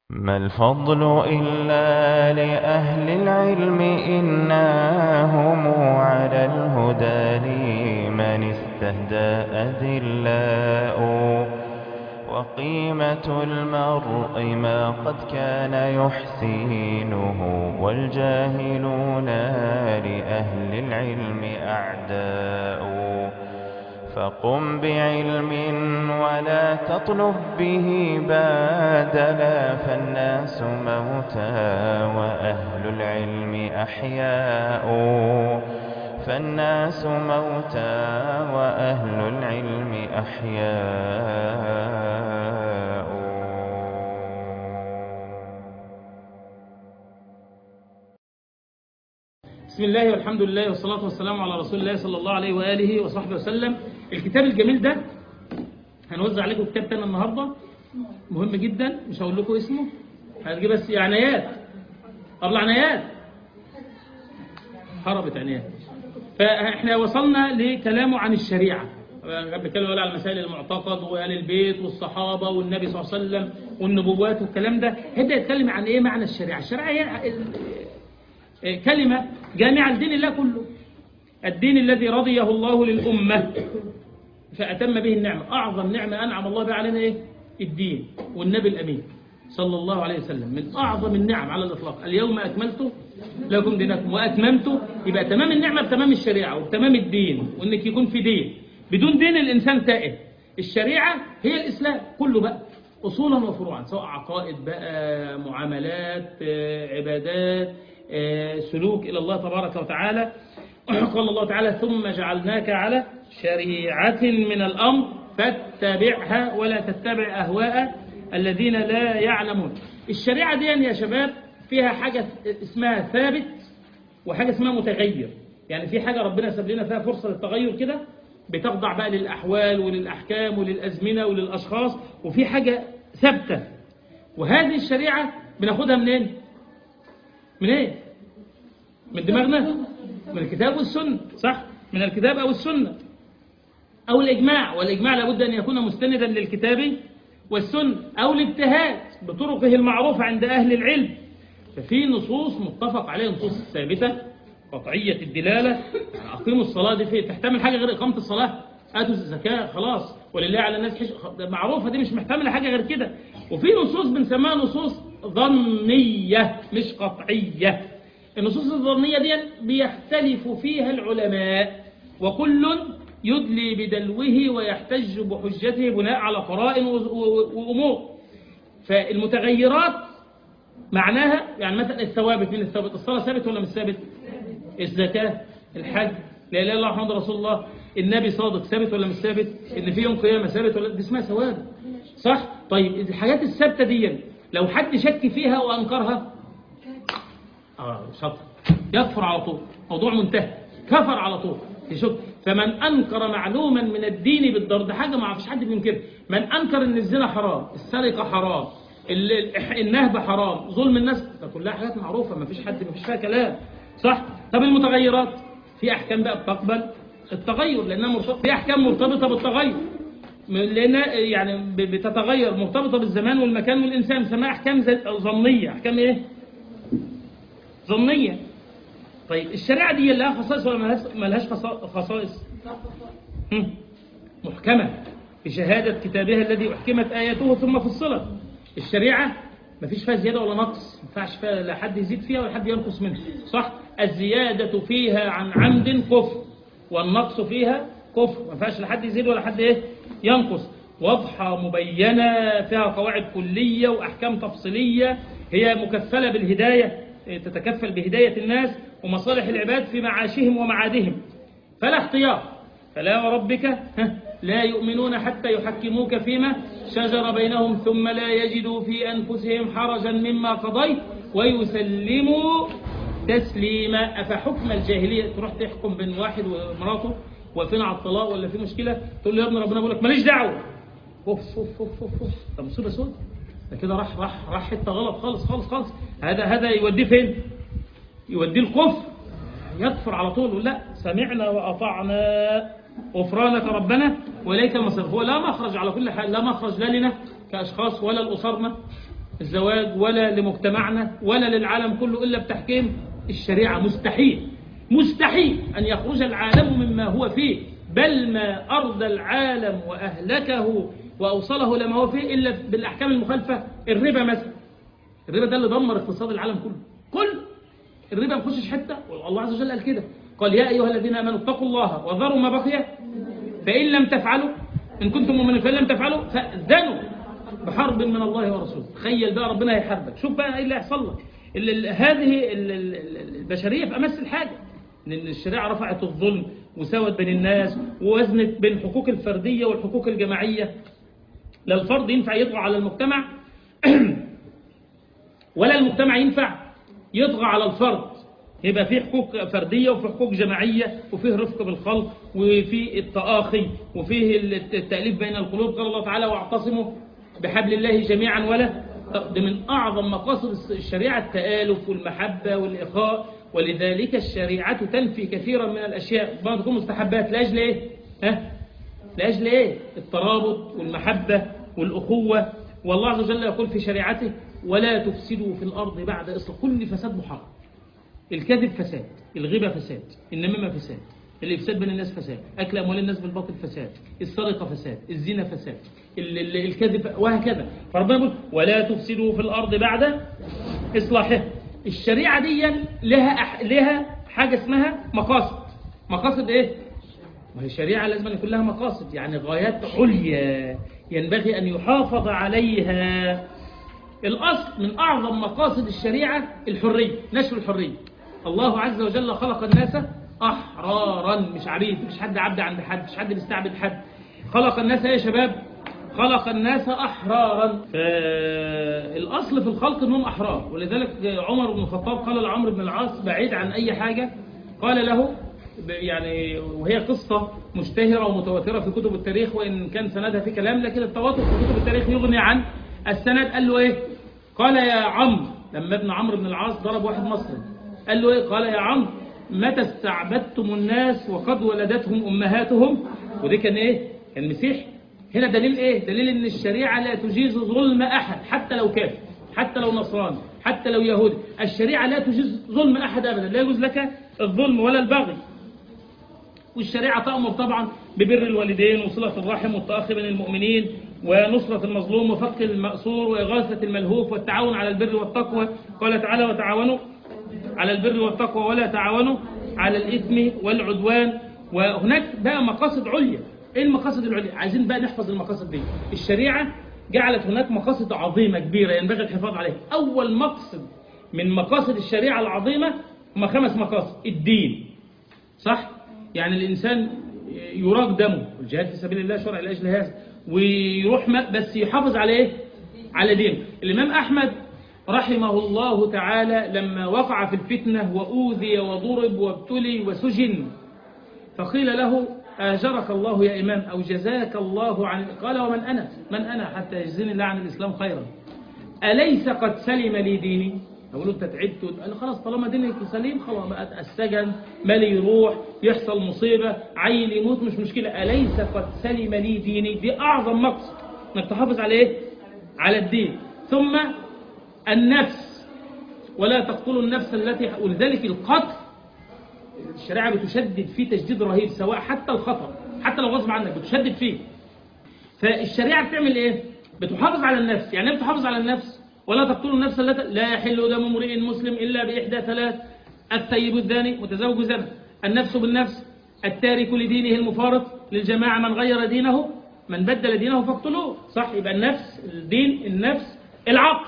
ما الفضل إلا لأهل العلم إنهم على الهدى لمن استهدى أذلاء وقيمة المرء ما قد كان يحسينه والجاهلون لأهل العلم أعداء فقم بعلم ولا تطلب به بادلا فالناس موتى وأهل العلم أحياء فالناس موتى وأهل العلم أحياء بسم الله والحمد لله والصلاة والسلام على رسول الله صلى الله عليه وآله وصحبه وسلم الكتاب الجميل ده هنوزع عليكم كتاب تاني النهاردة مهم جدا مش هقول لكم اسمه هتجي بس عنايات قبل عنايات هربت عنايات فاحنا وصلنا لكلامه عن الشريعة بنتكلم على مسائل المعتقد وآل البيت والصحابة والنبي صلى الله عليه وسلم والنبوات والكلام ده هيبدأ يتكلم عن ايه معنى الشريعة الشريعة هي كلمة جامعة لدين الله كله الدين الذي رضيه الله للأمة فأتم به النعمة أعظم نعمة أنعم الله بها علينا إيه؟ الدين والنبي الأمين صلى الله عليه وسلم من أعظم النعم على الإطلاق اليوم أكملت لكم دينكم وأتممت يبقى تمام النعمة بتمام الشريعة وبتمام الدين وإنك يكون في دين بدون دين الإنسان تائه الشريعة هي الإسلام كله بقى أصولا وفروعا سواء عقائد بقى معاملات عبادات سلوك إلى الله تبارك وتعالى قال الله تعالى ثم جعلناك على شريعة من الأمر فاتبعها ولا تتبع أهواء الذين لا يعلمون الشريعة دي يا شباب فيها حاجة اسمها ثابت وحاجة اسمها متغير يعني في حاجة ربنا ساب لنا فيها فرصة للتغير كده بتخضع بقى للأحوال وللأحكام وللأزمنة وللأشخاص وفي حاجة ثابتة وهذه الشريعة بناخدها منين؟ من ايه؟ من دماغنا؟ من الكتاب والسنة صح؟ من الكتاب أو السنة أو الإجماع والإجماع لابد أن يكون مستندا للكتاب والسنة أو الاجتهاد بطرقه المعروفة عند أهل العلم ففي نصوص متفق عليها نصوص ثابتة قطعية الدلالة يعني أقيموا الصلاة دي في تحتمل حاجة غير إقامة الصلاة آتوا الزكاة خلاص ولله على الناس حش... معروفة دي مش محتملة حاجة غير كده وفي نصوص بنسميها نصوص ظنية مش قطعية النصوص الظنية دي بيختلف فيها العلماء وكل يدلي بدلوه ويحتج بحجته بناء على قرائن وأمور فالمتغيرات معناها يعني مثلا الثوابت من الثوابت الصلاة ثابت ولا مش ثابت الزكاة الحج لا إله إلا الله محمد رسول الله النبي صادق ثابت ولا مش ثابت ان في يوم قيامة ثابت ولا دي اسمها ثوابت صح طيب الحاجات الثابتة دي لو حد شك فيها وأنكرها آه شطر يكفر على طول موضوع منتهي كفر على طول يشك فمن أنكر معلوما من الدين بالضرر ده حاجة ما فيش حد بينكرها من أنكر ان الزنا حرام السرقة حرام النهب حرام ظلم الناس ده كلها حاجات معروفة ما فيش حد ما فيش فيها كلام صح طب المتغيرات في أحكام بقى بتقبل التغير لأنها مرتبطة في أحكام مرتبطة بالتغير لأنها يعني بتتغير مرتبطة بالزمان والمكان والإنسان بنسميها أحكام ظنية أحكام إيه؟ ظنية طيب الشريعة دي لها خصائص ولا ملهاش خصائص محكمة بشهادة كتابها الذي أحكمت آياته ثم فصلت الشريعة ما فيش فيها زيادة ولا نقص ما ينفعش فيها لا حد يزيد فيها ولا حد ينقص منها صح الزيادة فيها عن عمد كفر والنقص فيها كفر ما فيهاش لا حد يزيد ولا حد ايه ينقص واضحة مبينة فيها قواعد كلية وأحكام تفصيلية هي مكفلة بالهداية تتكفل بهداية الناس ومصالح العباد في معاشهم ومعادهم فلا اختيار فلا وربك لا يؤمنون حتى يحكموك فيما شجر بينهم ثم لا يجدوا في أنفسهم حرجا مما قضيت ويسلموا تسليما أفحكم الجاهلية تروح تحكم بين واحد ومراته واقفين على الطلاق ولا في مشكلة تقول له يا ابن ربنا بيقول لك ماليش دعوة اوف اوف اوف اوف اوف ده مصيبة سود ده كده راح راح راح حته غلط خالص خالص خالص هذا هذا يوديه فين؟ يوديه الكفر يكفر على طول يقول لا سمعنا وأطعنا غفرانك ربنا وإليك المصير هو لا مخرج على كل حال لا مخرج لا لنا كأشخاص ولا لأسرنا الزواج ولا لمجتمعنا ولا للعالم كله إلا بتحكيم الشريعة مستحيل مستحيل أن يخرج العالم مما هو فيه بل ما أرضى العالم وأهلكه وأوصله لما هو فيه إلا بالأحكام المخالفة الربا مثلا الربا ده اللي دمر اقتصاد العالم كله كله الربا ما يخشش حتة والله عز وجل قال كده قال يا أيها الذين آمنوا اتقوا الله وذروا ما بقي فإن لم تفعلوا إن كنتم مؤمنين فإن لم تفعلوا فأذنوا بحرب من الله ورسوله تخيل بقى ربنا هيحاربك شوف بقى ايه اللي هيحصل لك ال- ال- هذه ال- ال- ال- البشريه في امس الحاجه ان الشريعه رفعت الظلم وساوت بين الناس ووزنت بين الحقوق الفرديه والحقوق الجماعيه لا الفرد ينفع يطغى على المجتمع ولا المجتمع ينفع يطغى على الفرد يبقى في حقوق فردية وفي حقوق جماعية وفيه رفق بالخلق وفي التآخي وفيه التأليف بين القلوب قال الله تعالى واعتصموا بحبل الله جميعا ولا ده من أعظم مقاصد الشريعة التآلف والمحبة والإخاء ولذلك الشريعة تنفي كثيرا من الأشياء بعض تكون مستحبات لأجل إيه؟ ها؟ لأجل إيه؟ الترابط والمحبة والأخوة والله عز وجل يقول في شريعته ولا تفسدوا في الأرض بعد إصلاح كل فساد محرم الكذب فساد الغيبة فساد النميمة فساد الإفساد بين الناس فساد أكل أموال الناس بالباطل فساد السرقة فساد الزنا فساد ال- ال- الكذب وهكذا فربنا يقول ولا تفسدوا في الأرض بعد إصلاحها الشريعة دي لها أح... لها حاجة اسمها مقاصد مقاصد إيه؟ ما هي الشريعة لازم يكون لها مقاصد يعني غايات عليا ينبغي أن يحافظ عليها الأصل من أعظم مقاصد الشريعة الحرية نشر الحرية الله عز وجل خلق الناس أحرارا مش عبيد مش حد عبد عند حد مش حد بيستعبد حد خلق الناس إيه يا شباب خلق الناس أحرارا فالأصل في الخلق أنهم أحرار ولذلك عمر بن الخطاب قال لعمرو بن العاص بعيد عن أي حاجة قال له يعني وهي قصة مشتهرة ومتواترة في كتب التاريخ وإن كان سندها في كلام لكن التواتر في كتب التاريخ يغني عن السند قال له إيه قال يا عمرو لما ابن عمرو بن العاص ضرب واحد مصري قال له إيه قال يا عمرو متى استعبدتم الناس وقد ولدتهم أمهاتهم وده كان إيه كان مسيحي هنا دليل إيه دليل إن الشريعة لا تجيز ظلم أحد حتى لو كافر حتى لو نصراني حتى لو يهودي الشريعة لا تجيز ظلم أحد أبدا لا يجوز لك الظلم ولا البغي والشريعة تأمر طبعا ببر الوالدين وصلة الرحم والتأخي بين المؤمنين ونصرة المظلوم وفك المأسور وإغاثة الملهوف والتعاون على البر والتقوى قال تعالى وتعاونوا على البر والتقوى ولا تعاونوا على الإثم والعدوان وهناك بقى مقاصد عليا إيه المقاصد العليا عايزين بقى نحفظ المقاصد دي الشريعة جعلت هناك مقاصد عظيمة كبيرة ينبغي الحفاظ عليها أول مقصد من مقاصد الشريعة العظيمة هم خمس مقاصد الدين صح؟ يعني الإنسان يراق دمه الجهاد في سبيل الله شرع لأجل هذا ويروح ما- بس يحافظ على إيه؟ على دينه الإمام أحمد رحمه الله تعالى لما وقع في الفتنة وأوذي وضرب وابتلي وسجن فقيل له آجرك الله يا إمام أو جزاك الله عن قال ومن أنا من أنا حتى يجزيني الله عن الإسلام خيرا أليس قد سلم لي ديني أقول له أنت تعبت قال له خلاص طالما دينك سليم خلاص بقى السجن مالي يروح يحصل مصيبة عيل يموت مش مشكلة أليس قد سلم لي ديني دي أعظم مقصد أنك تحافظ على إيه على الدين ثم النفس ولا تقتلوا النفس التي ولذلك القتل الشريعة بتشدد فيه تشديد رهيب سواء حتى الخطأ حتى لو غصب عنك بتشدد فيه فالشريعة بتعمل ايه بتحافظ على النفس يعني ايه بتحافظ على النفس ولا تقتلوا النفس التي لا يحل دم امرئ مسلم الا باحدى ثلاث الثيب الزاني متزوج زنا النفس بالنفس التارك لدينه المفارط للجماعة من غير دينه من بدل دينه فاقتلوه صح يبقى النفس الدين النفس العقل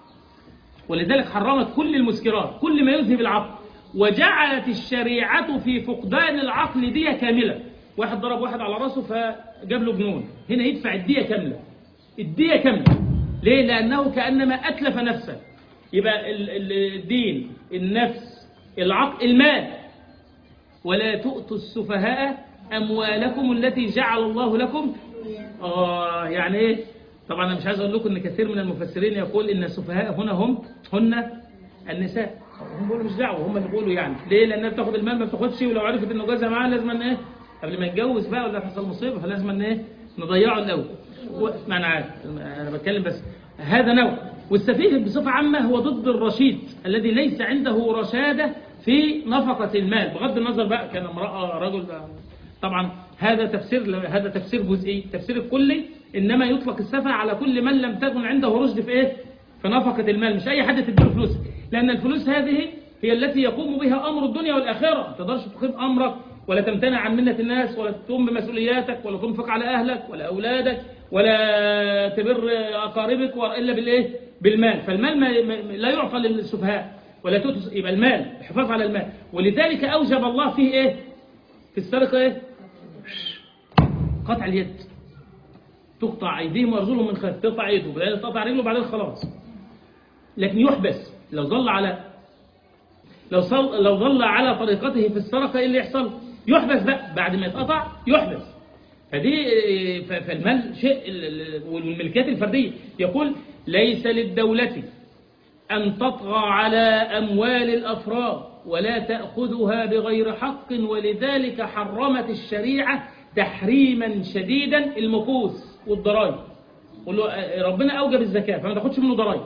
ولذلك حرمت كل المسكرات كل ما يذهب العقل وجعلت الشريعة في فقدان العقل دية كاملة واحد ضرب واحد على راسه فجاب له جنون هنا يدفع الدية كاملة الدية كاملة ليه؟ لأنه كأنما أتلف نفسه يبقى ال- ال- الدين النفس العقل المال ولا تؤتوا السفهاء أموالكم التي جعل الله لكم آه يعني إيه طبعا أنا مش عايز أقول لكم إن كثير من المفسرين يقول إن السفهاء هنا هم هن النساء هم بيقولوا مش دعوة هم اللي بيقولوا يعني ليه لأنها بتاخد المال ما بتاخدش ولو عرفت إنه جوزها معاها لازم إن إيه قبل ما يتجوز بقى ولا تحصل مصيبة فلازم إن إيه نضيعه الأول و- ما أنا عارف أنا بتكلم بس هذا نوع والسفيه بصفة عامة هو ضد الرشيد الذي ليس عنده رشادة في نفقة المال بغض النظر بقى كان امرأة رجل طبعا هذا تفسير هذا تفسير جزئي تفسير الكلي إنما يطلق السفه على كل من لم تكن عنده رشد في إيه في نفقة المال مش أي حد تديله فلوس لأن الفلوس هذه هي التي يقوم بها أمر الدنيا والآخرة ما تقدرش تقيم أمرك ولا تمتنع عن منة الناس ولا تقوم بمسؤولياتك ولا تنفق على أهلك ولا أولادك ولا تبر أقاربك إلا بالإيه بالمال فالمال ما لا يعطى للسفهاء ولا تؤتى يبقى المال الحفاظ على المال ولذلك أوجب الله فيه إيه في السرقة إيه قطع اليد تقطع أيديهم وأرجلهم من خلف تقطع يده بعدين تقطع رجله بعدين خلاص لكن يحبس لو ظل على لو صل لو ظل على طريقته في السرقة إيه اللي يحصل يحبس بقى بعد ما يتقطع يحبس فدي فالمال شيء والملكيات الفردية يقول ليس للدولة أن تطغى على أموال الأفراد ولا تأخذها بغير حق ولذلك حرمت الشريعة تحريما شديدا المكوس والضرائب ربنا أوجب الزكاة فما تاخدش منه ضرائب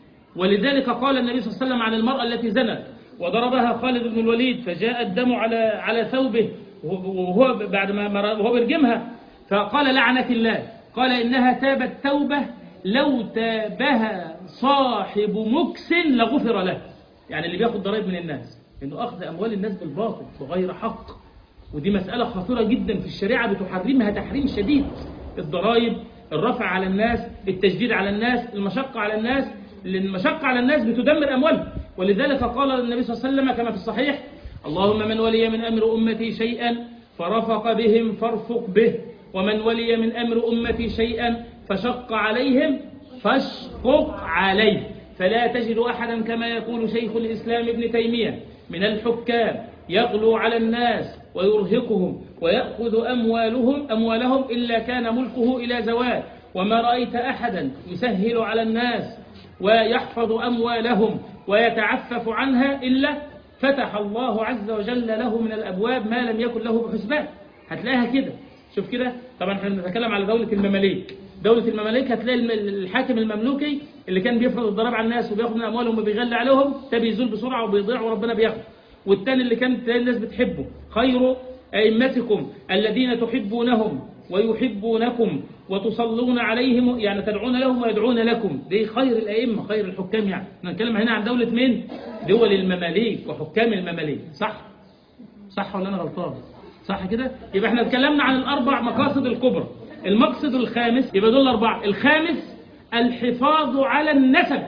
ولذلك قال النبي صلى الله عليه وسلم عن المرأة التي زنت وضربها خالد بن الوليد فجاء الدم على على ثوبه وهو بعد ما وهو بيرجمها فقال لعنة الله قال إنها تابت توبة لو تابها صاحب مكس لغفر له يعني اللي بياخد ضرائب من الناس إنه أخذ أموال الناس بالباطل بغير حق ودي مسألة خطيرة جدا في الشريعة بتحرمها تحريم شديد الضرائب الرفع على الناس التجديد على الناس المشقة على الناس لأن المشقة على الناس بتدمر أموالهم ولذلك قال النبي صلى الله عليه وسلم كما في الصحيح اللهم من ولي من أمر أمتي شيئا فرفق بهم فارفق به ومن ولي من أمر أمتي شيئا فشق عليهم فاشقق عليه فلا تجد أحدا كما يقول شيخ الإسلام ابن تيمية من الحكام يغلو على الناس ويرهقهم ويأخذ أموالهم أموالهم إلا كان ملكه إلى زوال وما رأيت أحدا يسهل على الناس ويحفظ أموالهم ويتعفف عنها إلا فتح الله عز وجل له من الأبواب ما لم يكن له بحسبان هتلاقيها كده شوف كده طبعا احنا بنتكلم على دولة المماليك دولة المماليك هتلاقي الحاكم المملوكي اللي كان بيفرض الضرائب على الناس وبياخد من أموالهم وبيغلي عليهم ده بيزول بسرعة وبيضيع وربنا بياخده والتاني اللي كان تلاقي الناس بتحبه خير أئمتكم الذين تحبونهم ويحبونكم وتصلون عليهم يعني تدعون لهم ويدعون لكم دي خير الأئمة خير الحكام يعني نتكلم هنا عن دولة مين دول المماليك وحكام المماليك صح صح ولا أنا غلطان صح كده يبقى احنا اتكلمنا عن الأربع مقاصد الكبرى المقصد الخامس يبقى دول الأربعة الخامس الحفاظ على النسب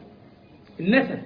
النسب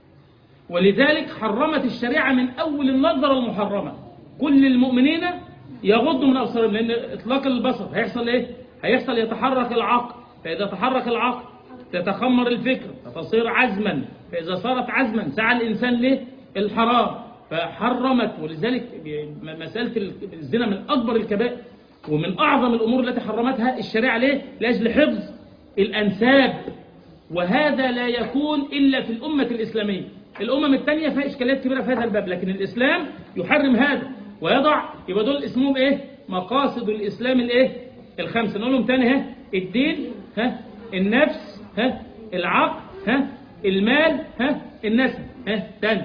ولذلك حرمت الشريعة من أول النظرة المحرمة كل المؤمنين يغضوا من أبصارهم لأن إطلاق البصر هيحصل إيه؟ هيحصل يتحرك العقل فإذا تحرك العقل تتخمر الفكر فتصير عزما فإذا صارت عزما سعى الإنسان له الحرام فحرمت ولذلك مسألة الزنا من أكبر الكبائر ومن أعظم الأمور التي حرمتها الشريعة ليه؟ لأجل حفظ الأنساب وهذا لا يكون إلا في الأمة الإسلامية الأمم الثانية فيها إشكاليات كبيرة في هذا الباب لكن الإسلام يحرم هذا ويضع يبقى دول اسمهم إيه مقاصد الإسلام الإيه الخمسة نقول لهم تاني ها الدين ها النفس ها العقل ها المال ها النسب ها تاني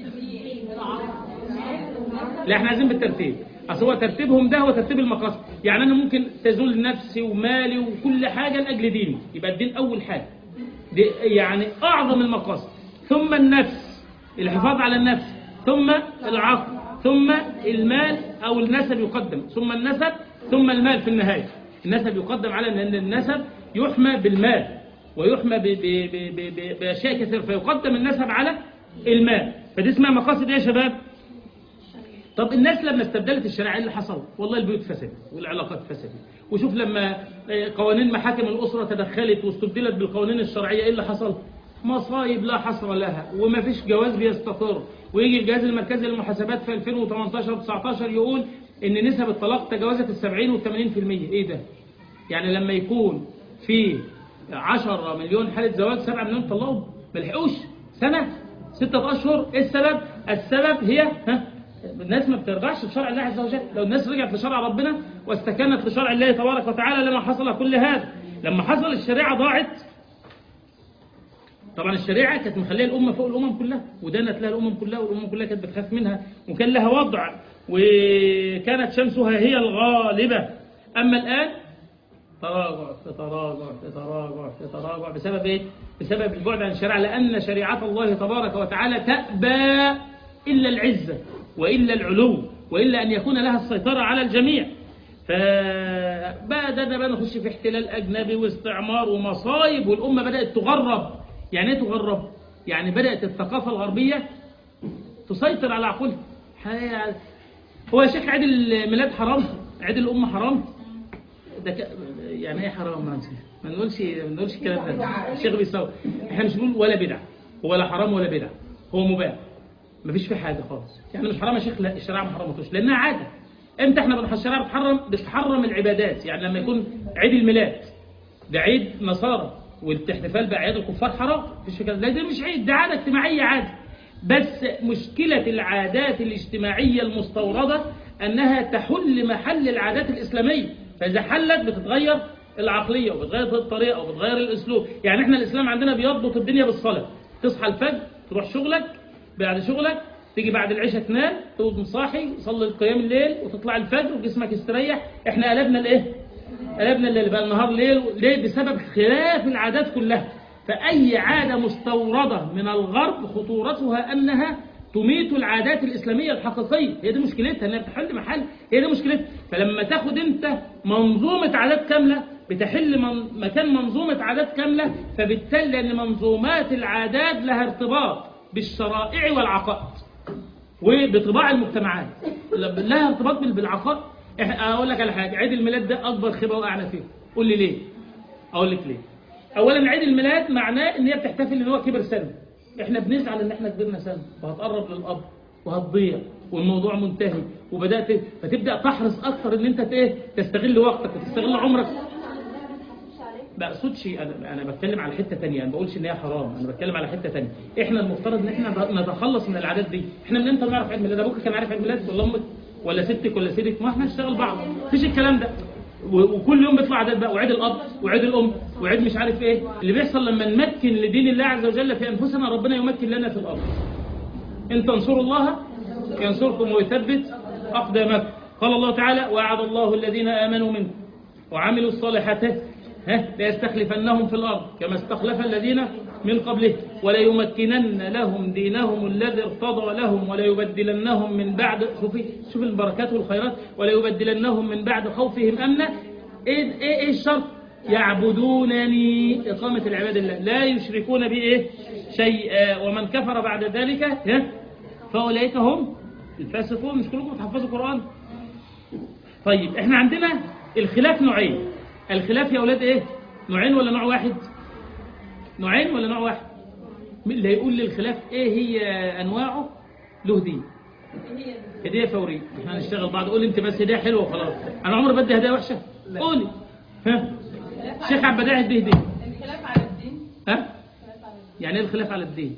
لا احنا عايزين بالترتيب اصل هو ترتيبهم ده هو ترتيب المقاصد يعني انا ممكن تزول نفسي ومالي وكل حاجه لاجل ديني يبقى الدين اول حاجه دي يعني اعظم المقاصد ثم النفس الحفاظ على النفس ثم العقل ثم المال او النسب يقدم ثم النسب ثم المال في النهايه النسب يقدم على ان النسب يحمى بالمال ويحمى باشياء كثيره فيقدم النسب على المال فدي اسمها مقاصد ايه يا شباب طب الناس لما استبدلت الشريعه اللي حصل والله البيوت فسدت والعلاقات فسدت وشوف لما قوانين محاكم الاسره تدخلت واستبدلت بالقوانين الشرعيه ايه اللي حصل مصايب لا حصر لها وما فيش جواز بيستقر ويجي الجهاز المركزي للمحاسبات في 2018 19 يقول ان نسب الطلاق تجاوزت ال 70 وال 80% ايه ده يعني لما يكون في 10 مليون حاله زواج 7 مليون طلقوا ما لحقوش سنه ستة اشهر ايه السبب السبب هي ها الناس ما بترجعش لشرع الله عز وجل لو الناس رجعت لشرع ربنا واستكنت لشرع الله تبارك وتعالى لما حصل كل هذا لما حصل الشريعة ضاعت طبعا الشريعة كانت مخليه الأمة فوق الأمم كلها ودانت لها الأمم كلها والأمم كلها كانت بتخاف منها وكان لها وضع وكانت شمسها هي الغالبة أما الآن تراجع في تراجع في تراجع في تراجع بسبب إيه؟ بسبب البعد عن الشريعة لأن شريعة الله تبارك وتعالى تأبى إلا العزة وإلا العلو وإلا أن يكون لها السيطرة على الجميع فبدأنا بقى نخش في احتلال أجنبي واستعمار ومصايب والأمة بدأت تغرب يعني إيه تغرب؟ يعني بدأت الثقافة الغربية تسيطر على عقولها ح- هو يا شيخ عيد الميلاد حرام عيد الأمة حرام ده ك... يعني ايه حرام ما نسيت ما نقولش ما نقولش الكلام ده الشيخ بيصور احنا مش بنقول ولا بدعه ولا حرام ولا بدعه هو مباح مفيش فيه حاجه خالص يعني مش حرام يا شيخ لا الشريعه ما حرمتوش لانها عاده امتى احنا بنح الشريعه بتحرم بتحرم العبادات يعني لما يكون عيد الميلاد ده عيد نصارى والاحتفال باعياد الكفار حرام مفيش فيه كده لا ده مش عيد ده عاده اجتماعيه عادي بس مشكلة العادات الاجتماعية المستوردة أنها تحل محل العادات الإسلامية فإذا حلت بتتغير العقلية وبتغير الطريقة وبتغير الأسلوب يعني إحنا الإسلام عندنا بيضبط الدنيا بالصلاة تصحى الفجر تروح شغلك بعد شغلك تيجي بعد العشاء تنام تقوم صاحي تصلي قيام الليل وتطلع الفجر وجسمك يستريح احنا قلبنا الايه قلبنا الليل بقى النهار ليل ليه بسبب خلاف العادات كلها فأي عادة مستوردة من الغرب خطورتها أنها تميت العادات الإسلامية الحقيقية هي دي مشكلتها أنها بتحل محل هي دي مشكلتها فلما تاخد أنت منظومة عادات كاملة بتحل من مكان منظومة عادات كاملة فبالتالي لأن منظومات العادات لها ارتباط بالشرائع والعقائد وبطباع المجتمعات لها ارتباط بال- بالعقائد إح- أقول لك على حاجة عيد الميلاد ده أكبر خيبة وقعنا فيه قول لي ليه أقول لك ليه اولا عيد الميلاد معناه ان هي بتحتفل ان هو كبر سنه احنا بنزعل ان احنا كبرنا سنه وهتقرب للاب وهتضيع والموضوع منتهي وبدات فتبدا تحرص اكثر ان انت ت- ايه تستغل وقتك وتستغل عمرك ما اقصدش انا انا بتكلم على حته ثانيه انا ما بقولش ان هي حرام انا بتكلم على حته ثانيه احنا المفترض ان احنا نتخلص من العادات دي احنا من امتى نعرف عيد ميلاد ابوك كان عارف عيد ميلاد ولا امك ولا ستك ولا سيدك ما احنا نشتغل بعض مفيش الكلام ده و- وكل يوم بيطلع عادات بقى وعيد الاب وعيد الام وعيد مش عارف ايه اللي بيحصل لما نمكن لدين الله عز وجل في انفسنا ربنا يمكن لنا في الارض ان تنصروا الله ينصركم ويثبت اقدامكم قال الله تعالى وعد الله الذين امنوا منكم وعملوا الصالحات ها ليستخلفنهم في الارض كما استخلف الذين من قبلهم وليمكنن لهم دينهم الذي ارتضى لهم وليبدلنهم من بعد شوفي شوف البركات والخيرات وليبدلنهم من بعد خوفهم امنا ايه ايه, إيه الشرط يعبدونني إقامة العباد الله لا يشركون بي إيه شيئا ومن كفر بعد ذلك ها فأولئك هم الفاسقون مش كلكم تحفظوا القرآن طيب احنا عندنا الخلاف نوعين الخلاف يا أولاد إيه نوعين ولا نوع واحد نوعين ولا نوع واحد مين اللي هيقول لي الخلاف إيه هي أنواعه له دين هدية فورية احنا هنشتغل بعض قول لي انت بس هدية حلوة وخلاص انا عمري بدي هدية وحشة قولي ها الشيخ عبد البديع يديه هدية الخلاف على الدين ها يعني ايه الخلاف على الدين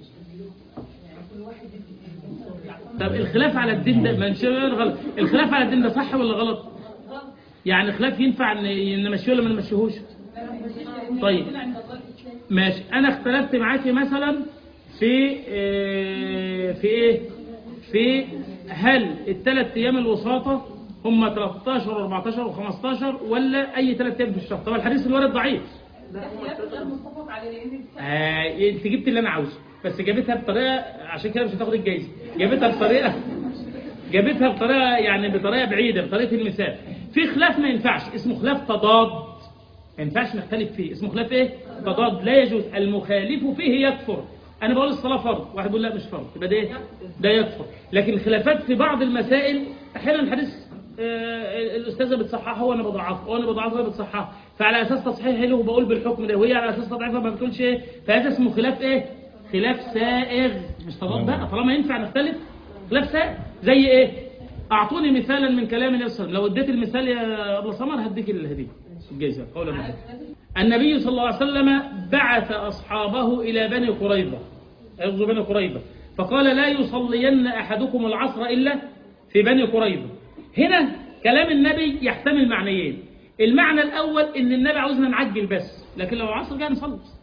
طب الخلاف على الدين ده ما نشوف غلط الخلاف على الدين ده صح ولا غلط يعني الخلاف ينفع ان نمشيه ولا ما نمشيهوش طيب ماشي انا اختلفت معاكي مثلا في آه، في ايه في هل الثلاث ايام الوساطه هم 13 و14 و15 ولا اي ثلاث ايام في الشهر طبعا الحديث الوارد ضعيف ده خلاف غير متفق عليه لان آه انت جبت اللي انا عاوزه بس جابتها بطريقه عشان كده مش هتاخد الجايزه جابتها بطريقه جابتها بطريقه يعني بطريقه بعيده بطريقه المثال في خلاف ما ينفعش اسمه خلاف تضاد ما ينفعش نختلف فيه اسمه خلاف ايه تضاد لا يجوز المخالف فيه يكفر انا بقول الصلاه فرض واحد بيقول لا مش فرض يبقى ده ايه ده يكفر لكن الخلافات في بعض المسائل احيانا الحديث آه، الاستاذه بتصححه وانا بضعفه وانا بضعفه وهي بتصححه فعلى اساس تصحيحي له بقول بالحكم ده وهي على اساس تضعيفها ما بتقولش ايه فهذا اسمه خلاف ايه خلاف سائغ مش تضاد بقى طالما ينفع نختلف خلاف سائغ زي ايه اعطوني مثالا من كلام النبي صلى الله عليه وسلم لو اديت المثال يا ابو سمر هديك الهديه الجائزه قولا واحدا. النبي صلى الله عليه وسلم بعث اصحابه الى بني قريظه يغزو بني قريظه فقال لا يصلين احدكم العصر الا في بني قريظه هنا كلام النبي يحتمل معنيين المعنى الاول ان النبي عاوزنا نعجل بس لكن لو العصر جاي نصلي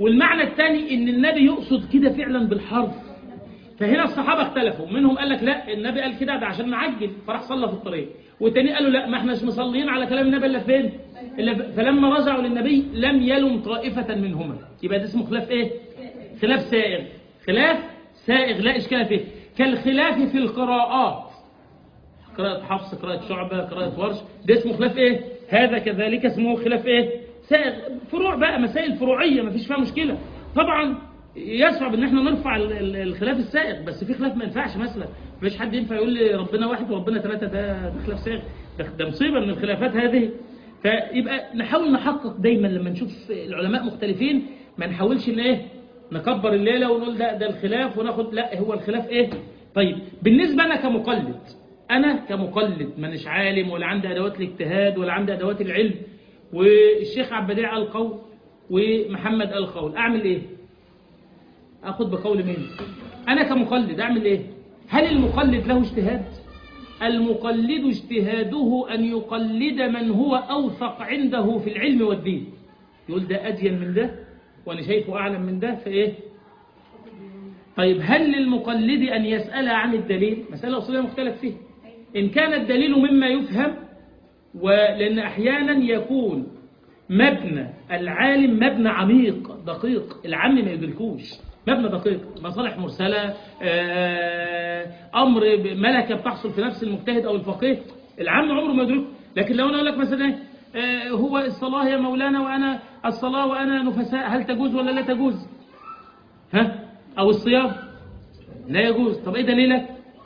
والمعنى الثاني ان النبي يقصد كده فعلا بالحرف فهنا الصحابة اختلفوا منهم قال لك لا النبي قال كده ده عشان نعجل فراح صلى في الطريق والتاني قالوا لا ما احناش مصليين على كلام النبي الا فين إلا ف- فلما رجعوا للنبي لم يلم طائفة منهما يبقى ده اسمه خلاف ايه خلاف سائغ خلاف سائغ لا اشكال فيه كالخلاف في القراءات قراءة حفص قراءة شعبة قراءة ورش ده اسمه خلاف ايه هذا كذلك اسمه خلاف ايه سائغ فروع بقى مسائل فروعية ما فيش فيها مشكلة طبعا يصعب ان احنا نرفع ال- ال- الخلاف السائغ بس في خلاف ما ينفعش مثلا مفيش حد ينفع يقول لي ربنا واحد وربنا ثلاثة ده ده خلاف سائغ ده, ده مصيبة من الخلافات هذه فيبقى نحاول نحقق دايما لما نشوف العلماء مختلفين ما نحاولش ان ايه نكبر الليلة ونقول ده ده الخلاف وناخد لا هو الخلاف ايه طيب بالنسبة انا كمقلد انا كمقلد مانيش عالم ولا عندي ادوات الاجتهاد ولا عندي ادوات العلم والشيخ عبد البديع قال قول ومحمد قال قول اعمل ايه اخد بقول مين انا كمقلد اعمل ايه هل المقلد له اجتهاد المقلد اجتهاده ان يقلد من هو اوثق عنده في العلم والدين يقول ده ادين من ده وانا شايفه اعلم من ده فايه طيب هل للمقلد أن يسأل عن الدليل مسألة أصولية مختلف فيها إن كان الدليل مما يفهم ولأن أحيانا يكون مبنى العالم مبنى عميق دقيق العام ما يدركوش مبنى دقيق مصالح مرسلة آه، أمر ب- ملكة بتحصل في نفس المجتهد أو الفقيه العام عمره ما يدركه لكن لو أنا أقول لك مثلا إيه، آه، هو الصلاة يا مولانا وأنا الصلاة وأنا نفساء هل تجوز ولا لا تجوز ها أو الصيام لا يجوز طب إيه دليلك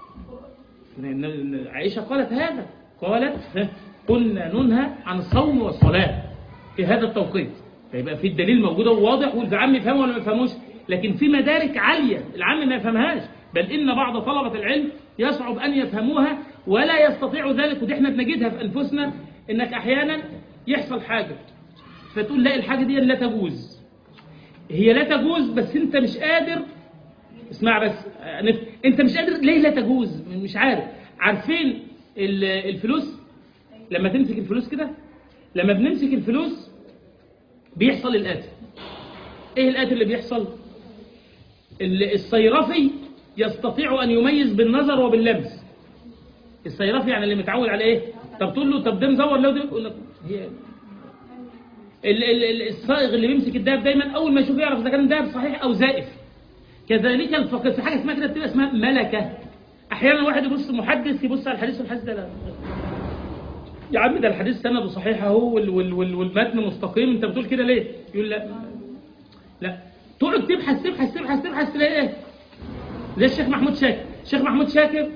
لأن عائشة قالت هذا قالت ها، كنا ننهى عن الصوم والصلاة في هذا التوقيت فيبقى في الدليل موجود وواضح والعام يفهمه ولا ما يفهموش لكن في مدارك عالية العام ما يفهمهاش بل إن بعض طلبة العلم يصعب أن يفهموها ولا يستطيع ذلك ودي احنا بنجدها في أنفسنا إنك أحيانا يحصل حاجة فتقول لا الحاجة دي لا تجوز هي لا تجوز بس انت مش قادر اسمع بس آه، نف- انت مش قادر ليه لا تجوز مش عارف عارفين ال- الفلوس لما تمسك الفلوس كده لما بنمسك الفلوس بيحصل الآتي ايه الآتي اللي بيحصل ال- الصيرفي يستطيع أن يميز بالنظر وباللمس الصيرفي يعني اللي متعود على ايه طب تقول له طب ده مزور لو ده يقول لك هي ال- ال- ال- الصائغ اللي بيمسك الدهب دايما اول ما يشوف يعرف اذا كان الدهب صحيح او زائف كذلك الفقيه في حاجه اسمها كده بتبقى اسمها ملكه احيانا واحد يبص محدث يبص على الحديث والحديث ده لا يا عم ده الحديث سنده صحيح اهو وال- وال- وال- والمتن مستقيم انت بتقول كده ليه يقول لا لا تقعد تبحث تبحث تبحث تبحث تلاقي ايه زي الشيخ محمود شاكر الشيخ محمود شاكر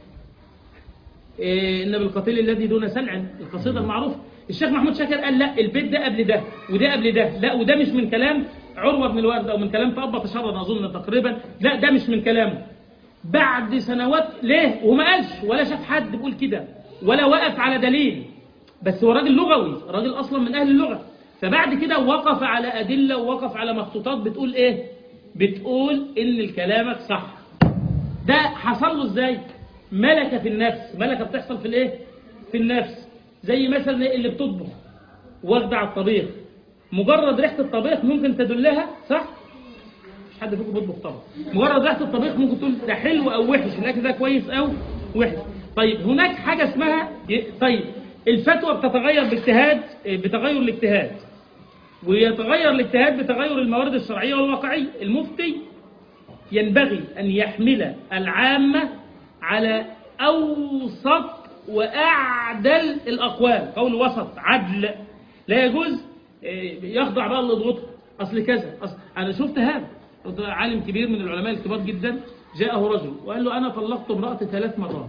إيه ان بالقتيل الذي دون سلع القصيده المعروفه الشيخ محمود شاكر قال لا البيت ده قبل ده وده قبل ده لا وده مش من كلام عروه بن الورد او من كلام فابا تشرد اظن تقريبا لا ده مش من كلامه بعد سنوات ليه وما قالش ولا شاف حد بيقول كده ولا وقف على دليل بس هو راجل لغوي راجل اصلا من اهل اللغه فبعد كده وقف على ادله ووقف على مخطوطات بتقول ايه بتقول ان كلامك صح ده حصل له ازاي ملكه في النفس ملكه بتحصل في الايه في النفس زي مثلا اللي بتطبخ واخده على الطبيخ مجرد ريحه الطبيخ ممكن تدلها صح مش حد فيكم بيطبخ طبعا مجرد ريحه الطبيخ ممكن تقول ده حلو او وحش الاكل ده كويس او وحش طيب هناك حاجه اسمها طيب الفتوى بتتغير باجتهاد بتغير الاجتهاد ويتغير الاجتهاد بتغير الموارد الشرعيه والواقعيه المفتي ينبغي أن يحمل العامة على أوسط وأعدل الأقوال قول وسط عدل لا يجوز إيه، يخضع بقى لضغوطه أصل كذا أصل أنا شفت هذا عالم كبير من العلماء الكبار جدا جاءه رجل وقال له أنا طلقت امرأتي ثلاث مرات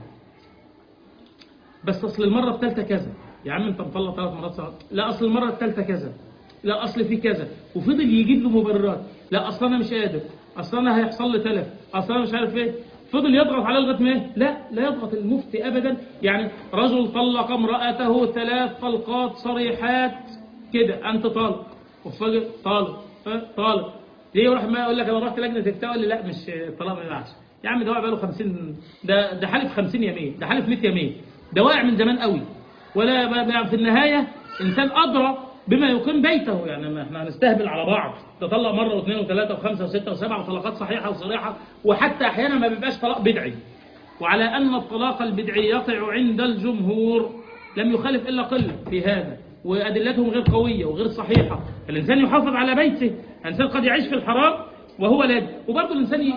بس أصل المرة الثالثة كذا يا عم أنت مطلق ثلاث مرات سوا لا أصل المرة الثالثة كذا لا أصل في كذا وفضل يجيب له مبررات لا أصل أنا مش قادر أصل أنا هيحصل لي تلف أصل أنا مش عارف إيه فضل يضغط عليه لغايه ما إيه؟ لا لا يضغط المفتي ابدا يعني رجل طلق امراته ثلاث طلقات صريحات كده انت طالق وفجأة طالق ها؟ طالق ليه يروح ما يقول لك انا رحت لجنه افتاء قال لي لا مش الطلاق ما ينفعش يا عم ده واقع بقاله 50 ده ده حالف 50 يمين ده حالف 100 يمين ده واقع من زمان قوي ولا بقى- بقى في النهايه انسان ادرى بما يقيم بيته يعني ما احنا هنستهبل على بعض تطلق مرة واثنين وثلاثة وخمسة وستة وسبعة وطلقات صحيحة وصريحة وحتى أحيانا ما بيبقاش طلاق بدعي وعلى أن الطلاق البدعي يقع عند الجمهور لم يخالف إلا قلة في هذا وأدلتهم غير قوية وغير صحيحة الإنسان يحافظ على بيته الإنسان قد يعيش في الحرام وهو لا يدري وبرضه الإنسان ي...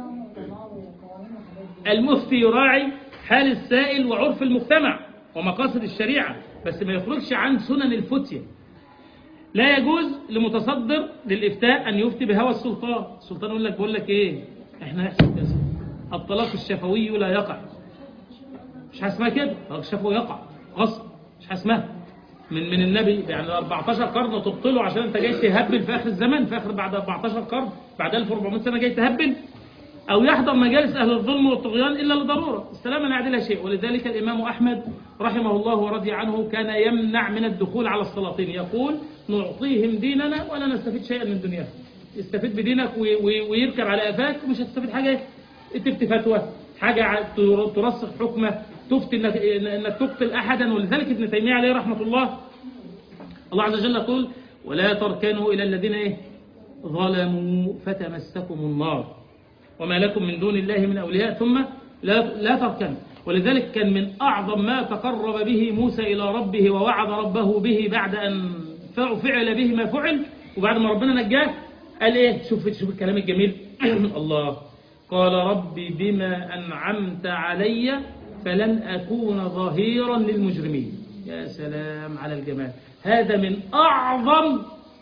المفتي يراعي حال السائل وعرف المجتمع ومقاصد الشريعة بس ما يخرجش عن سنن الفتية لا يجوز لمتصدر للإفتاء أن يفتي بهوى السلطان السلطان يقول لك بقول لك إيه إحنا نحسب كذا الطلاق الشفوي لا يقع مش هسمها كده الطلاق الشفوي يقع غصب مش هسمها من من النبي يعني 14 قرن تبطله عشان انت جاي تهبل في اخر الزمان في اخر بعد 14 قرن بعد 1400 سنه جاي تهبل أو يحضر مجالس أهل الظلم والطغيان إلا لضرورة السلام لا يعدلها شيء ولذلك الإمام أحمد رحمه الله ورضي عنه كان يمنع من الدخول على السلاطين يقول نعطيهم ديننا ولا نستفيد شيئا من دنياهم يستفيد بدينك وي- وي- ويركب على قفاك ومش هتستفيد حاجة تفتي فتوى حاجة ع- تر- ترسخ حكمة تفتي انك, إنك تقتل أحدا ولذلك ابن تيمية عليه رحمة الله الله عز وجل يقول ولا تركنوا إلى الذين إيه ظلموا فتمسكم النار وما لكم من دون الله من أولياء ثم لا, لا تركنوا ولذلك كان من أعظم ما تقرب به موسى إلى ربه ووعد ربه به بعد أن فعل به ما فعل وبعد ما ربنا نجاه قال إيه شوف شوف الكلام الجميل الله قال ربي بما أنعمت علي فلن أكون ظهيرا للمجرمين يا سلام على الجمال هذا من أعظم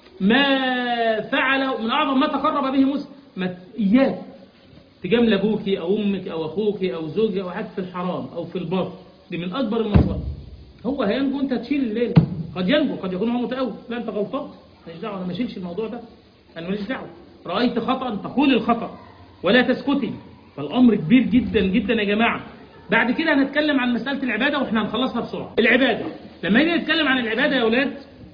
ما فعل من أعظم ما تقرب به موسى ما إياك تجامل أبوك أو أمك أو أخوك أو زوجك أو حد في الحرام أو في الباطل دي من أكبر المصائب هو هينجو أنت تشيل الليل قد ينجو قد يكون هو متأول لا أنت غلطان ماليش دعوة أنا ما أشيلش الموضوع ده أنا ماليش دعوة رأيت خطأ تقول الخطأ ولا تسكتي فالأمر كبير جدا جدا يا جماعة بعد كده هنتكلم عن مسألة العبادة وإحنا هنخلصها بسرعة العبادة لما نيجي نتكلم عن العبادة يا أولاد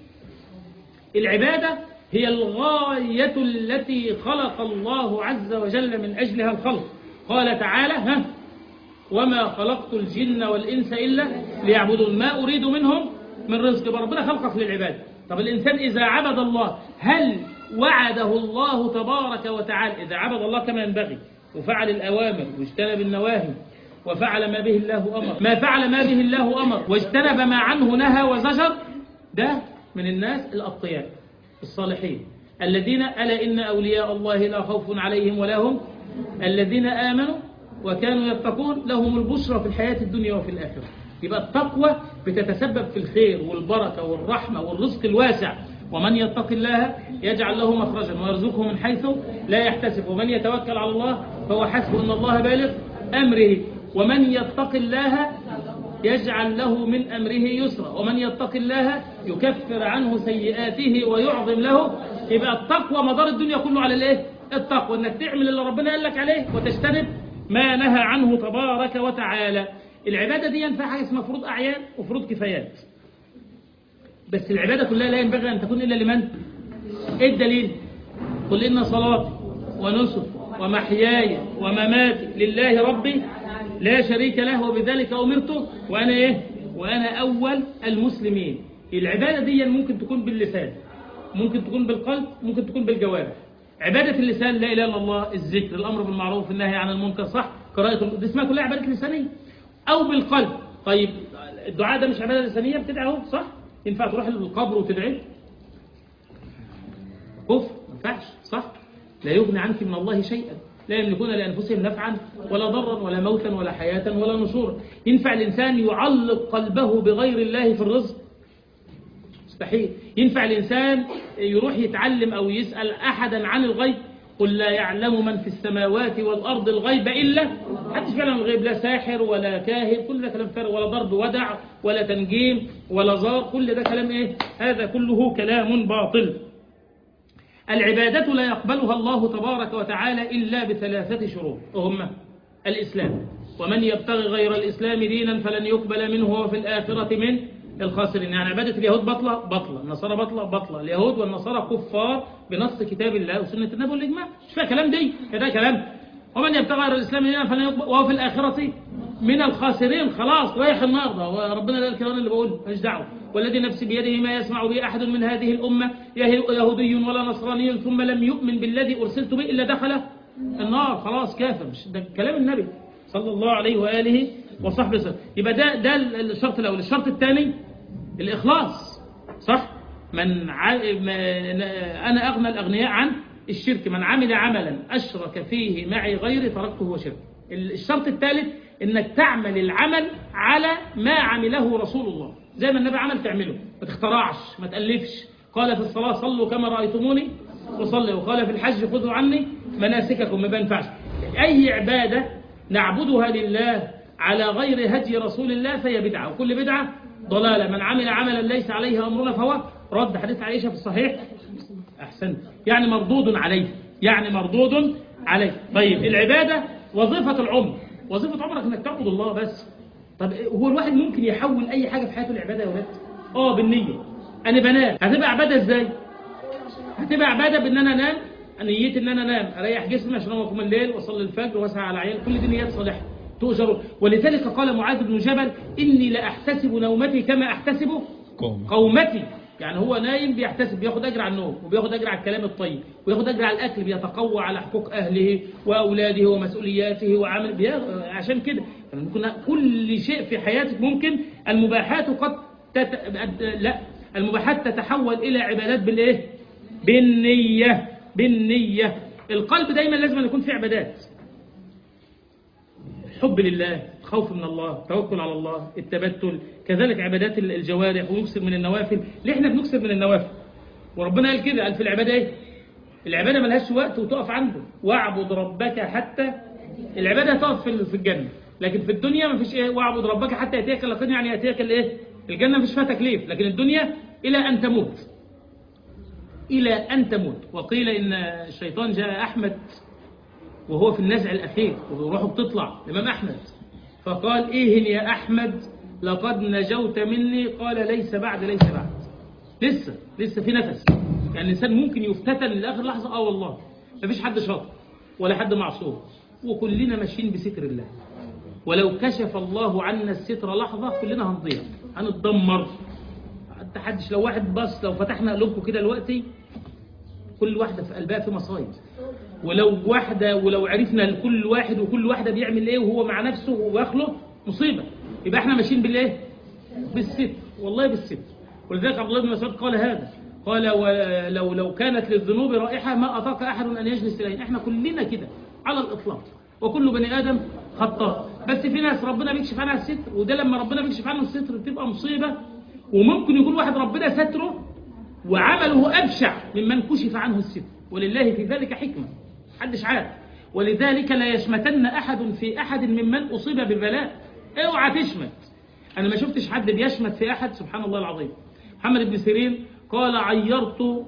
العبادة هي الغاية التي خلق الله عز وجل من أجلها الخلق قال تعالى ها وما خلقت الجن والإنس إلا ليعبدون ما أريد منهم من رزق ربنا خلقك للعبادة طب الإنسان إذا عبد الله هل وعده الله تبارك وتعالى إذا عبد الله كما ينبغي وفعل الأوامر واجتنب النواهي وفعل ما به الله أمر ما فعل ما به الله أمر واجتنب ما عنه نهى وزجر ده من الناس الأطياء الصالحين الذين ألا إن أولياء الله لا خوف عليهم ولا هم الذين آمنوا وكانوا يتقون لهم البشرى في الحياة الدنيا وفي الآخرة يبقى التقوى بتتسبب في الخير والبركة والرحمة والرزق الواسع ومن يتق الله يجعل له مخرجا ويرزقه من حيث لا يحتسب ومن يتوكل على الله فهو حسبه أن الله بالغ أمره ومن يتق الله يجعل له من أمره يسرا ومن يتق الله يكفر عنه سيئاته ويعظم له يبقى التقوى مدار الدنيا كله على الايه التقوى انك تعمل اللي ربنا قال لك عليه وتجتنب ما نهى عنه تبارك وتعالى العبادة دي ينفع حاجة اسمها فروض أعيان وفروض كفايات بس العبادة كلها لا ينبغي أن تكون إلا لمن إيه الدليل قل إن صلاتي ونسك ومحياي ومماتي لله ربي لا شريك له وبذلك أمرت وأنا إيه وأنا أول المسلمين العبادة دي ممكن تكون باللسان ممكن تكون بالقلب ممكن تكون بالجوارح عبادة اللسان لا إله إلا الله الذكر الأمر بالمعروف النهي عن المنكر صح قراءة دي اسمها كلها عبادة لسانية أو بالقلب طيب الدعاء ده مش عبادة لسانية بتدعي اهو صح ينفع تروح للقبر وتدعي كفر ما ينفعش صح لا يغني عنك من الله شيئا لا يملكون لأنفسهم نفعا ولا ضرا ولا موتا ولا حياة ولا نشورا ينفع الإنسان يعلق قلبه بغير الله في الرزق مستحيل ينفع الإنسان يروح يتعلم أو يسأل أحدا عن الغيب قل لا يعلم من في السماوات والأرض الغيب إلا حدش يعلم الغيب لا ساحر ولا كاهن كل ده كلام فارغ ولا ضرب ودع ولا تنجيم ولا زار كل ده كلام إيه هذا كله كلام باطل العبادة لا يقبلها الله تبارك وتعالى إلا بثلاثة شروط وهم الإسلام ومن يبتغي غير الإسلام دينا فلن يقبل منه وفي الآخرة من الخاسرين يعني عبادة اليهود بطلة بطلة النصارى بطلة بطلة اليهود والنصارى كفار بنص كتاب الله وسنة النبي والإجماع مش فيها كلام دي كده كلام ومن يبتغي غير الإسلام دينا فلن يقبل وهو في الآخرة من الخاسرين خلاص رايح النار ده هو ربنا لا الكلام اللي بقوله ماليش دعوه والذي نفسي بيده ما يسمع به احد من هذه الامه يه- يهودي ولا نصراني ثم لم يؤمن بالذي ارسلت به الا دخل النار خلاص كافر مش ده كلام النبي صلى الله عليه واله وصحبه وسلم يبقى ده ده الشرط الاول الشرط الثاني الاخلاص صح من ع... ما... انا اغنى الاغنياء عن الشرك من عمل عملا اشرك فيه معي غيري تركته وشرك الشرط الثالث انك تعمل العمل على ما عمله رسول الله زي ما النبي عمل تعمله ما تخترعش ما تالفش قال في الصلاه صلوا كما رايتموني وصلي وقال في الحج خذوا عني مناسككم ما بينفعش اي عباده نعبدها لله على غير هدي رسول الله فهي بدعه وكل بدعه ضلاله من عمل عملا ليس عليه امرنا فهو رد حديث عائشه في الصحيح احسنت يعني مردود عليه يعني مردود عليه طيب العباده وظيفه العمر وظيفه عمرك انك تعبد الله بس طب هو الواحد ممكن يحول اي حاجه في حياته العباده يا ولاد اه بالنيه انا بنام هتبقى عباده ازاي هتبقى عباده بان انا انام نيتي ان انا انام اريح جسمي عشان اقوم الليل واصلي الفجر واسعى على عيال كل دي نيات صالحه تؤجر ولذلك قال معاذ بن جبل اني لاحتسب نومتي كما احتسب قوم. قومتي يعني هو نايم بيحتسب بياخد اجر على النوم وبياخد اجر على الكلام الطيب وياخد اجر على الاكل بيتقوى على حقوق اهله واولاده ومسؤولياته وعمل بيا- عشان كده ممكن كل شيء في حياتك ممكن المباحات قد تت... لا المباحات تتحول الى عبادات بالايه بالنيه بالنيه القلب دايما لازم أن يكون فيه عبادات حب لله خوف من الله توكل على الله التبتل كذلك عبادات الجوارح ونكسر من النوافل ليه احنا بنكسر من النوافل وربنا قال كده قال في العباده ايه العباده ملهاش وقت وتقف عنده واعبد ربك حتى العباده تقف في في الجنه لكن في الدنيا ما فيش ايه واعبد ربك حتى ياتيك اليقين يعني ياتيك الايه الجنه مفيش فيها تكليف لكن الدنيا الى ان تموت الى ان تموت وقيل ان الشيطان جاء احمد وهو في النزع الأخير وروحه بتطلع الإمام أحمد فقال إيه يا أحمد لقد نجوت مني قال ليس بعد ليس بعد لسه لسه في نفس يعني الإنسان ممكن يفتتن لآخر لحظة آه والله مفيش حد شاطر ولا حد معصوم وكلنا ماشيين بستر الله ولو كشف الله عنا الستر لحظة كلنا هنضيع هنتدمر حتى حدش لو واحد بس لو فتحنا قلوبكم كده دلوقتي كل واحدة في قلبها في مصايب ولو واحدة ولو عرفنا كل واحد وكل واحدة بيعمل ايه وهو مع نفسه ويخلق مصيبة يبقى احنا ماشيين بالايه بالستر والله بالستر ولذلك عبد الله بن مسعود قال هذا قال ولو لو كانت للذنوب رائحة ما أطاق أحد أن يجلس إليه احنا كلنا كده على الإطلاق وكل بني آدم خطاء بس في ناس ربنا بيكشف عنها الستر وده لما ربنا بيكشف عنه الستر بتبقى مصيبة وممكن يكون واحد ربنا ستره وعمله أبشع ممن كشف عنه الستر ولله في ذلك حكمة محدش عارف ولذلك لا يشمتن أحد في أحد ممن أصيب ببلاء اوعى تشمت أنا ما شفتش حد بيشمت في أحد سبحان الله العظيم محمد بن سيرين قال عيرت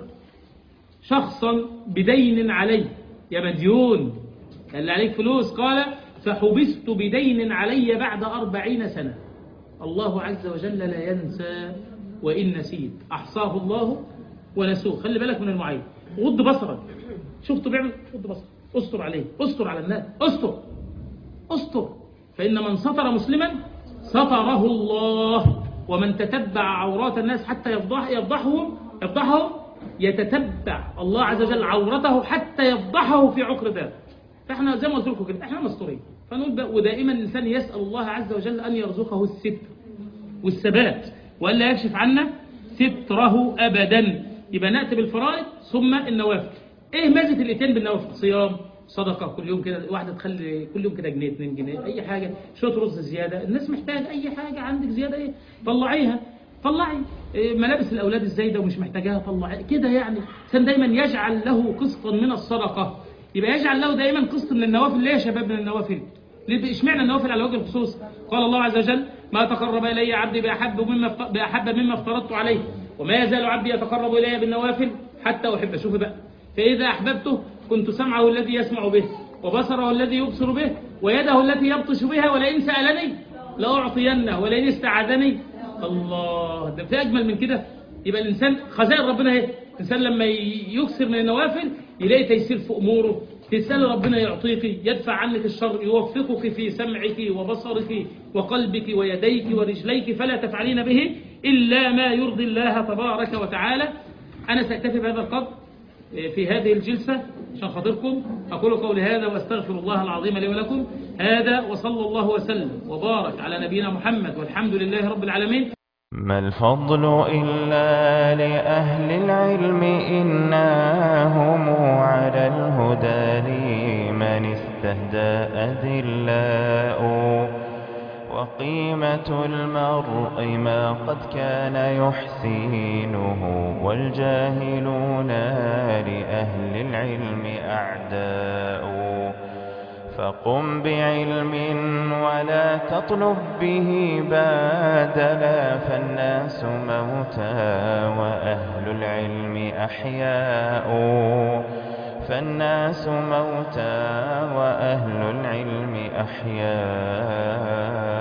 شخصا بدين علي يا مديون اللي عليك فلوس قال فحبست بدين علي بعد أربعين سنة الله عز وجل لا ينسى وإن نسيت أحصاه الله ونسوه خلي بالك من المعين غض بصرك شفته بيعمل غض بصرك استر عليه استر على الناس استر استر فإن من ستر مسلما ستره الله ومن تتبع عورات الناس حتى يفضح يفضحهم يفضحهم يتتبع الله عز وجل عورته حتى يفضحه في عقر ذلك فاحنا زي ما قلت لكم كده احنا مستورين فنقول بقى ودائما الانسان يسال الله عز وجل ان يرزقه الستر والثبات والا يكشف عنا ستره ابدا يبقى ناتي بالفرائض ثم النوافل ايه ميزه الاثنين بالنوافل صيام صدقه كل يوم كده واحده تخلي كل يوم كده جنيه 2 جنيه اي حاجه شويه رز زياده الناس محتاجه اي حاجه عندك زياده ايه طلعيها طلعي إيه ملابس الاولاد الزايده ومش محتاجاها طلعي كده يعني الانسان دايما يجعل له قسطا من الصدقه يبقى يجعل له دائما قسط من النوافل ليه يا شباب من النوافل ليه اشمعنى النوافل على وجه الخصوص قال الله عز وجل ما تقرب الي عبدي باحب مما افت- باحب مما افترضت عليه وما يزال عبدي يتقرب الي بالنوافل حتى احبه شوف بقى فاذا احببته كنت سمعه الذي يسمع به وبصره الذي يبصر به ويده التي يبطش بها ولئن سالني لاعطينه ولئن استعاذني الله ده في اجمل من كده يبقى الانسان خزائن ربنا اهي الانسان لما ي- يكثر من النوافل يلاقي تيسير في اموره تسأل ربنا يعطيك يدفع عنك الشر يوفقك في سمعك وبصرك وقلبك ويديك ورجليك فلا تفعلين به إلا ما يرضي الله تبارك وتعالى أنا سأكتفي بهذا القدر في هذه الجلسة عشان خاطركم أقول قولي هذا وأستغفر الله العظيم لي ولكم هذا وصلى الله وسلم وبارك على نبينا محمد والحمد لله رب العالمين ما الفضل إلا لأهل العلم إنا هم على الهدى لمن استهدى أذلاء وقيمة المرء ما قد كان يحسينه والجاهلون لأهل العلم أعداء فقم بعلم ولا تطلب به بادلا فالناس موتى وأهل العلم أحياء فالناس موتى وأهل العلم أحياء